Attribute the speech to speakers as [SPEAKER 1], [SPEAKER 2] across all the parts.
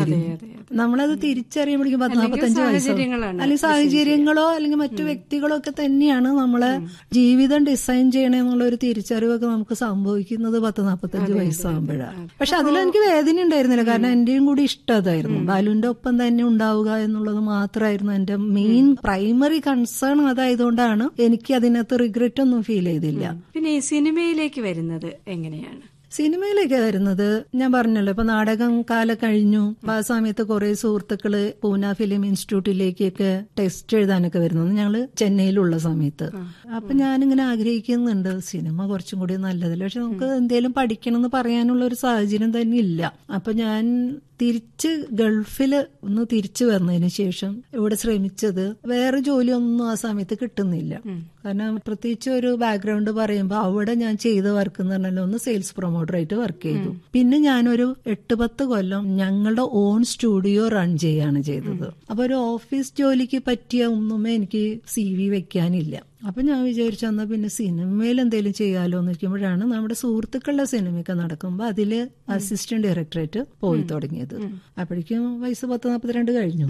[SPEAKER 1] ആദ്യം നമ്മളത് തിരിച്ചറിയുമ്പോഴേക്കും പത്ത് നാൽപ്പത്തഞ്ച് വയസ്സ്
[SPEAKER 2] സാഹചര്യങ്ങളാണ്
[SPEAKER 1] അല്ലെങ്കിൽ സാഹചര്യങ്ങളോ അല്ലെങ്കിൽ മറ്റു വ്യക്തികളോ ഒക്കെ തന്നെയാണ് നമ്മളെ ജീവിതം ഡിസൈൻ ചെയ്യണമെന്നുള്ള ഒരു തിരിച്ചറിവൊക്കെ നമുക്ക് സംഭവിക്കുന്നത് പത്ത് നാൽപ്പത്തഞ്ച് വയസ്സാകുമ്പോഴാണ് പക്ഷെ അതിലെനിക്ക് വേദന ഉണ്ടായിരുന്നില്ല കാരണം എന്റെയും കൂടി ഇഷ്ടം അതായിരുന്നു ബാലുവിന്റെ ഒപ്പം തന്നെ ഉണ്ടാവുക എന്നുള്ളത് മാത്രമായിരുന്നു എന്റെ മെയിൻ പ്രൈമറി കൺസേൺ അതായതുകൊണ്ടാണ് എനിക്ക് അതിനകത്ത് റിഗ്രറ്റ് ഒന്നും ഫീൽ ചെയ്തില്ല
[SPEAKER 2] പിന്നെ ഈ സിനിമയിലേക്ക് വരുന്നത് എങ്ങനെയാണ്
[SPEAKER 1] സിനിമയിലേക്ക് വരുന്നത് ഞാൻ പറഞ്ഞല്ലോ ഇപ്പൊ നാടകം കാലം കഴിഞ്ഞു അപ്പൊ ആ സമയത്ത് കുറെ സുഹൃത്തുക്കള് പൂന ഫിലിം ഇൻസ്റ്റിറ്റ്യൂട്ടിലേക്കൊക്കെ ടെസ്റ്റ് എഴുതാനൊക്കെ വരുന്നത് ഞങ്ങള് ചെന്നൈയിലുള്ള സമയത്ത് അപ്പൊ ഞാനിങ്ങനെ ആഗ്രഹിക്കുന്നുണ്ട് സിനിമ കുറച്ചും കൂടി നല്ലതല്ലേ പക്ഷെ നമുക്ക് എന്തെങ്കിലും പഠിക്കണം എന്ന് പറയാനുള്ള ഒരു സാഹചര്യം തന്നെ ഇല്ല അപ്പൊ ഞാൻ തിരിച്ച് ഗൾഫിൽ ഒന്ന് തിരിച്ചു വന്നതിന് ശേഷം ഇവിടെ ശ്രമിച്ചത് വേറെ ജോലിയൊന്നും ആ സമയത്ത് കിട്ടുന്നില്ല കാരണം പ്രത്യേകിച്ച് ഒരു ബാക്ക്ഗ്രൗണ്ട് പറയുമ്പോൾ അവിടെ ഞാൻ ചെയ്ത വർക്ക് എന്ന് പറഞ്ഞാൽ ഒന്ന് സെയിൽസ് പ്രൊമോട്ടറായിട്ട് വർക്ക് ചെയ്തു പിന്നെ ഞാനൊരു എട്ട് പത്ത് കൊല്ലം ഞങ്ങളുടെ ഓൺ സ്റ്റുഡിയോ റൺ ചെയ്യാണ് ചെയ്തത് അപ്പൊ ഒരു ഓഫീസ് ജോലിക്ക് പറ്റിയ ഒന്നുമേ എനിക്ക് സി വി വെക്കാനില്ല അപ്പൊ ഞാൻ വിചാരിച്ചു എന്നാ പിന്നെ സിനിമയിൽ എന്തെങ്കിലും ചെയ്യാലോ എന്ന് വെക്കുമ്പോഴാണ് നമ്മുടെ സുഹൃത്തുക്കളുടെ സിനിമയൊക്കെ നടക്കുമ്പോൾ അതില് അസിസ്റ്റന്റ് ഡയറക്ടറേറ്റ് പോയി തുടങ്ങിയത് അപ്പോഴേക്കും വയസ്സ് പത്ത് നാൽപ്പത്തിരണ്ട് കഴിഞ്ഞു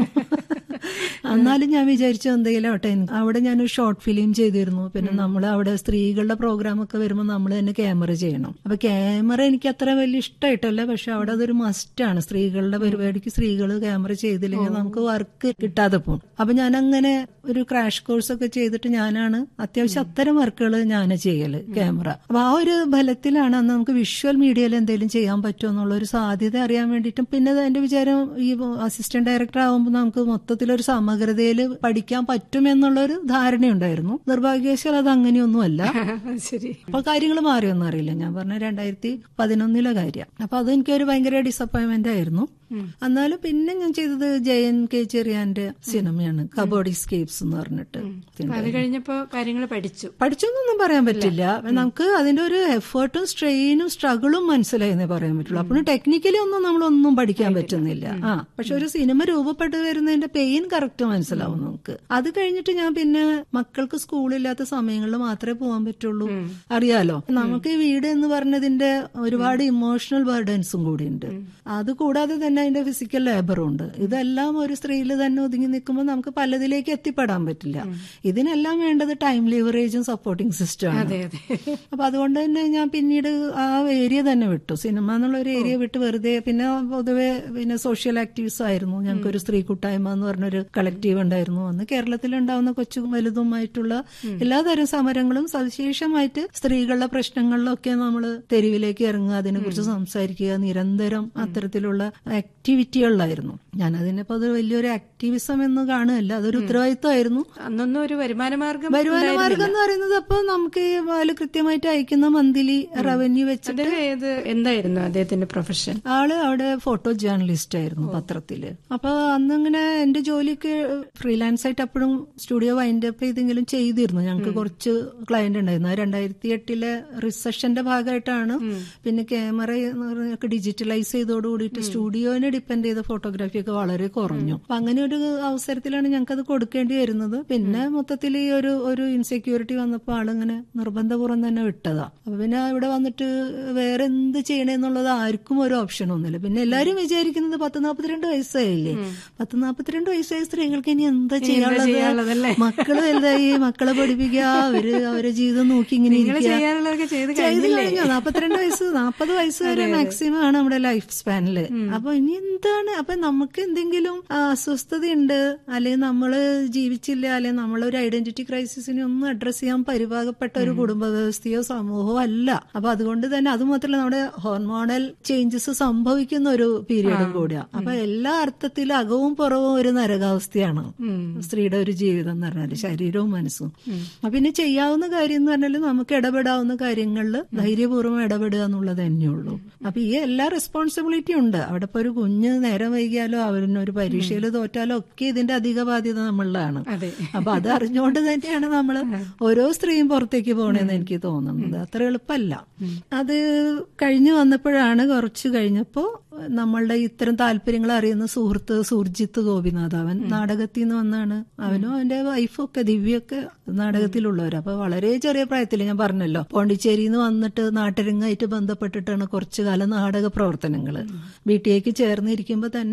[SPEAKER 1] എന്നാലും ഞാൻ വിചാരിച്ചു എന്തെങ്കിലും ആവട്ടെ എനിക്ക് അവിടെ ഞാനൊരു ഷോർട്ട് ഫിലിം ചെയ്തിരുന്നു പിന്നെ നമ്മൾ അവിടെ സ്ത്രീകളുടെ പ്രോഗ്രാം ഒക്കെ വരുമ്പോൾ നമ്മൾ തന്നെ ക്യാമറ ചെയ്യണം അപ്പൊ ക്യാമറ എനിക്ക് അത്ര വലിയ ഇഷ്ടമായിട്ടല്ല പക്ഷെ അവിടെ അതൊരു മസ്റ്റാണ് സ്ത്രീകളുടെ പരിപാടിക്ക് സ്ത്രീകൾ ക്യാമറ ചെയ്തില്ലെങ്കിൽ നമുക്ക് വർക്ക് കിട്ടാതെ പോകും അപ്പൊ ഞാൻ അങ്ങനെ ഒരു ക്രാഷ് കോഴ്സ് ഒക്കെ ചെയ്തിട്ട് ഞാനാണ് അത്യാവശ്യം അത്തരം വർക്കുകൾ ഞാൻ ചെയ്യല് ക്യാമറ അപ്പൊ ആ ഒരു ബലത്തിലാണ് അന്ന് നമുക്ക് വിഷ്വൽ മീഡിയയിൽ എന്തെങ്കിലും ചെയ്യാൻ പറ്റുമോ എന്നുള്ള ഒരു സാധ്യത അറിയാൻ വേണ്ടിയിട്ടും പിന്നെ എന്റെ വിചാരം ഈ അസിസ്റ്റന്റ് ഡയറക്ടർ ആകുമ്പോൾ നമുക്ക് മൊത്തത്തിലൊരു സമഗ്രതയിൽ പഠിക്കാൻ പറ്റും എന്നുള്ളൊരു ധാരണയുണ്ടായിരുന്നു നിർഭാഗ്യവശാൽ അത് അങ്ങനെയൊന്നുമല്ല
[SPEAKER 2] ശരി
[SPEAKER 1] അപ്പൊ കാര്യങ്ങൾ മാറിയൊന്നും അറിയില്ല ഞാൻ പറഞ്ഞ രണ്ടായിരത്തി പതിനൊന്നിലെ കാര്യം അപ്പൊ അത് എനിക്കൊരു ഭയങ്കര ഡിസപ്പോയിന്റ്മെന്റ് ആയിരുന്നു എന്നാലും പിന്നെ ഞാൻ ചെയ്തത് ജയൻ കെ ചെറിയാന്റെ സിനിമയാണ് കബോഡി സ്കേപ്സ് എന്ന് പറഞ്ഞിട്ട്
[SPEAKER 2] അപ്പൊ അത് കഴിഞ്ഞപ്പോ കാര്യങ്ങൾ പഠിച്ചു
[SPEAKER 1] പഠിച്ചൊന്നും പറയാൻ പറ്റില്ല നമുക്ക് അതിന്റെ ഒരു എഫേർട്ടും സ്ട്രെയിനും സ്ട്രഗിളും മനസ്സിലായെന്നേ പറയാൻ പറ്റുള്ളൂ അപ്പോഴും ടെക്നിക്കലി ഒന്നും നമ്മളൊന്നും പഠിക്കാൻ പറ്റുന്നില്ല ആ പക്ഷെ ഒരു സിനിമ രൂപപ്പെട്ടു വരുന്നതിന്റെ പെയിൻ കറക്റ്റ് മനസ്സിലാവും നമുക്ക് അത് കഴിഞ്ഞിട്ട് ഞാൻ പിന്നെ മക്കൾക്ക് സ്കൂളില്ലാത്ത സമയങ്ങളിൽ മാത്രമേ പോകാൻ പറ്റുള്ളൂ അറിയാലോ നമുക്ക് ഈ വീട് എന്ന് പറഞ്ഞതിന്റെ ഒരുപാട് ഇമോഷണൽ ബർഡൻസും കൂടി ഉണ്ട് അത് കൂടാതെ തന്നെ അതിന്റെ ഫിസിക്കൽ ലേബറും ഉണ്ട് ഇതെല്ലാം ഒരു സ്ത്രീയിൽ തന്നെ ഒതുങ്ങി നിൽക്കുമ്പോൾ നമുക്ക് പലതിലേക്ക് എത്തിപ്പെടാൻ പറ്റില്ല ഇതിനെല്ലാം വേണ്ടത് ടൈം ലിവറേജും സപ്പോർട്ടിംഗ് സിസ്റ്റം ആണ്
[SPEAKER 2] അതെ അതെ
[SPEAKER 1] അപ്പൊ അതുകൊണ്ട് തന്നെ ഞാൻ പിന്നീട് ആ ഏരിയ തന്നെ വിട്ടു സിനിമ എന്നുള്ള ഒരു ഏരിയ വിട്ട് വെറുതെ പിന്നെ പൊതുവെ പിന്നെ സോഷ്യൽ ആക്ടിവിസ്റ്റ് ആയിരുന്നു ഞങ്ങൾക്ക് ഒരു സ്ത്രീ കൂട്ടായ്മ എന്ന് പറഞ്ഞൊരു കളക്റ്റീവ് ഉണ്ടായിരുന്നു അന്ന് കേരളത്തിൽ ഉണ്ടാവുന്ന കൊച്ചു വലുതുമായിട്ടുള്ള എല്ലാതരം സമരങ്ങളും സവിശേഷമായിട്ട് സ്ത്രീകളുടെ പ്രശ്നങ്ങളിലൊക്കെ നമ്മൾ തെരുവിലേക്ക് ഇറങ്ങുക അതിനെക്കുറിച്ച് സംസാരിക്കുക നിരന്തരം അത്തരത്തിലുള്ള ആക്ടിവിറ്റികളിലായിരുന്നു ഞാൻ അതിനിപ്പോ അത് വലിയൊരു ആക്ടിവിസം എന്ന് കാണുകയല്ല അതൊരു ഉത്തരവാദിത്വമായിരുന്നു
[SPEAKER 2] അന്നൊന്നും ഒരു വരുമാന മാർഗം
[SPEAKER 1] വരുമാന മാർഗം എന്ന് പറയുന്നത് അപ്പൊ നമുക്ക് ഈ വാല് കൃത്യമായിട്ട് അയക്കുന്ന മന്ത്ലി റവന്യൂ വെച്ചിട്ട്
[SPEAKER 2] അദ്ദേഹം ഏത് എന്തായിരുന്നു അദ്ദേഹത്തിന്റെ പ്രൊഫഷൻ
[SPEAKER 1] ആള് അവിടെ ഫോട്ടോ ജേർണലിസ്റ്റ് ആയിരുന്നു പത്രത്തില് അപ്പൊ അന്നിങ്ങനെ എന്റെ ജോലിക്ക് ഫ്രീലാൻസ് ആയിട്ട് അപ്പോഴും സ്റ്റുഡിയോ വൈൻഡ് അപ്പ് ചെയ്തെങ്കിലും ചെയ്തിരുന്നു ഞങ്ങൾക്ക് കുറച്ച് ക്ലയന്റ് ഉണ്ടായിരുന്നു അത് രണ്ടായിരത്തി എട്ടിലെ റിസഷന്റെ ഭാഗമായിട്ടാണ് പിന്നെ ക്യാമറ ഒക്കെ ഡിജിറ്റലൈസ് ചെയ്തോട് കൂടിയിട്ട് സ്റ്റുഡിയോനെ ഡിപ്പെൻഡ് ചെയ്ത ഫോട്ടോഗ്രാഫി ഒക്കെ വളരെ കുറഞ്ഞു അപ്പൊ അങ്ങനെ ഒരു അവസരത്തിലാണ് ഞങ്ങൾക്ക് അത് കൊടുക്കേണ്ടി വരുന്നത് പിന്നെ മൊത്തത്തിൽ ഈ ഒരു ഒരു ഇൻസെക്യൂരിറ്റി വന്നപ്പോൾ ആളിങ്ങനെ നിർബന്ധപൂർവ്വം തന്നെ വിട്ടതാ അപ്പൊ പിന്നെ ഇവിടെ വന്നിട്ട് വേറെ എന്ത് ചെയ്യണേന്നുള്ളത് ആർക്കും ഒരു ഓപ്ഷൻ ഒന്നുമില്ല പിന്നെ എല്ലാരും വിചാരിക്കുന്നത് പത്ത് നാപ്പത്തിരണ്ട് വയസ്സായില്ലേ പത്ത് നാപ്പത്തിരണ്ട് വയസ്സായ സ്ത്രീകൾക്ക് ഇനി എന്താ ചെയ്യാനുള്ളത്
[SPEAKER 2] ചെയ്യാനുള്ളതല്ലേ?
[SPEAKER 1] മക്കള് വലുതായി മക്കളെ പഠിപ്പിക്കുക അവര് അവരെ ജീവിതം നോക്കി ഇങ്ങനെ
[SPEAKER 2] നിങ്ങൾ
[SPEAKER 1] ഇരിക്കുക
[SPEAKER 2] ചെയ്യാനുള്ളതൊക്കെ ചെയ്ത്
[SPEAKER 1] ചെയ്ത്
[SPEAKER 2] കഴിഞ്ഞില്ലേ
[SPEAKER 1] കഴിഞ്ഞു നാപ്പത്തിരണ്ട് വയസ്സ് നാപ്പത് വയസ്സ് വരെ മാക്സിമം ആണ് നമ്മുടെ ലൈഫ് സ്പാനില് അപ്പൊ ഇനി എന്താണ് അപ്പൊ നമുക്ക് എന്തെങ്കിലും ആ, അസ്വസ്ഥതയുണ്ട് അല്ലെങ്കിൽ നമ്മള് ജീവിച്ചില്ല അല്ലെങ്കിൽ നമ്മളൊരു ഐഡന്റിറ്റി ക്രൈസിസിനെ ഒന്നും അഡ്രസ് ചെയ്യാൻ പരിഭാഗപ്പെട്ട ഒരു കുടുംബ വ്യവസ്ഥയോ സമൂഹമോ അല്ല അപ്പൊ അതുകൊണ്ട് തന്നെ അത് മാത്രമല്ല നമ്മുടെ ഹോർമോണൽ ചേഞ്ചസ് സംഭവിക്കുന്ന ഒരു പീരീഡും കൂടിയാ അപ്പൊ എല്ലാ അർത്ഥത്തിലും അകവും പുറവും ഒരു നരകാവസ്ഥയാണ് സ്ത്രീയുടെ ഒരു ജീവിതം എന്ന് പറഞ്ഞാല് ശരീരവും മനസ്സും അപ്പൊ പിന്നെ ചെയ്യാവുന്ന കാര്യം എന്ന് പറഞ്ഞാൽ നമുക്ക് ഇടപെടാവുന്ന കാര്യങ്ങളിൽ ധൈര്യപൂർവ്വം ഇടപെടുക എന്നുള്ളത് തന്നെയുള്ളൂ അപ്പൊ ഈ എല്ലാ റെസ്പോൺസിബിലിറ്റി ഉണ്ട് അവിടെ ഇപ്പൊ ഒരു കുഞ്ഞ് നേരം വൈകിയാലോ അവരിന് ഒരു പരീക്ഷയിൽ തോറ്റാലോ ഒക്കെ ഇതിന്റെ അധിക ബാധ്യത നമ്മളിലാണ്
[SPEAKER 2] അതെ
[SPEAKER 1] അപ്പൊ അത് അറിഞ്ഞുകൊണ്ട് തന്നെയാണ് നമ്മൾ ഓരോ സ്ത്രീയും പുറത്തേക്ക് പോകണമെന്ന് എനിക്ക് തോന്നുന്നത് അത്ര എളുപ്പമല്ല അത് കഴിഞ്ഞു വന്നപ്പോഴാണ് കുറച്ച് കഴിഞ്ഞപ്പോ നമ്മളുടെ ഇത്തരം താല്പര്യങ്ങൾ അറിയുന്ന സുഹൃത്ത് സുർജിത്ത് ഗോപിനാഥ് അവൻ നാടകത്തിൽ നിന്ന് വന്നാണ് അവനും അവന്റെ വൈഫും ഒക്കെ ദിവ്യൊക്കെ നാടകത്തിലുള്ളവർ അപ്പൊ വളരെ ചെറിയ പ്രായത്തിൽ ഞാൻ പറഞ്ഞല്ലോ പോണ്ടിച്ചേരിയിൽ നിന്ന് വന്നിട്ട് നാട്ടരങ്ങായിട്ട് ബന്ധപ്പെട്ടിട്ടാണ് കുറച്ചു കാലം നാടക പ്രവർത്തനങ്ങൾ ബി ടി എക്ക് ചേർന്നിരിക്കുമ്പോൾ തന്നെ